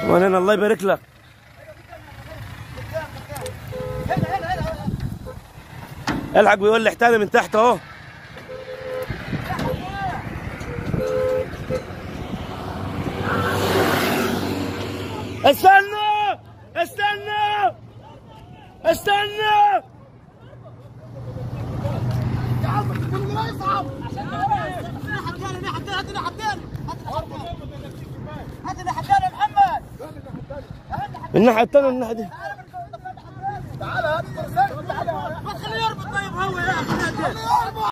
وانا الله يبارك لك الحق بيقول لي احتاني من تحت اهو استنى استنى استنى من الناحية الثانية من الناحية دي تعال هات الترسانة تعال ما تخليه يربط طيب هو يا اخي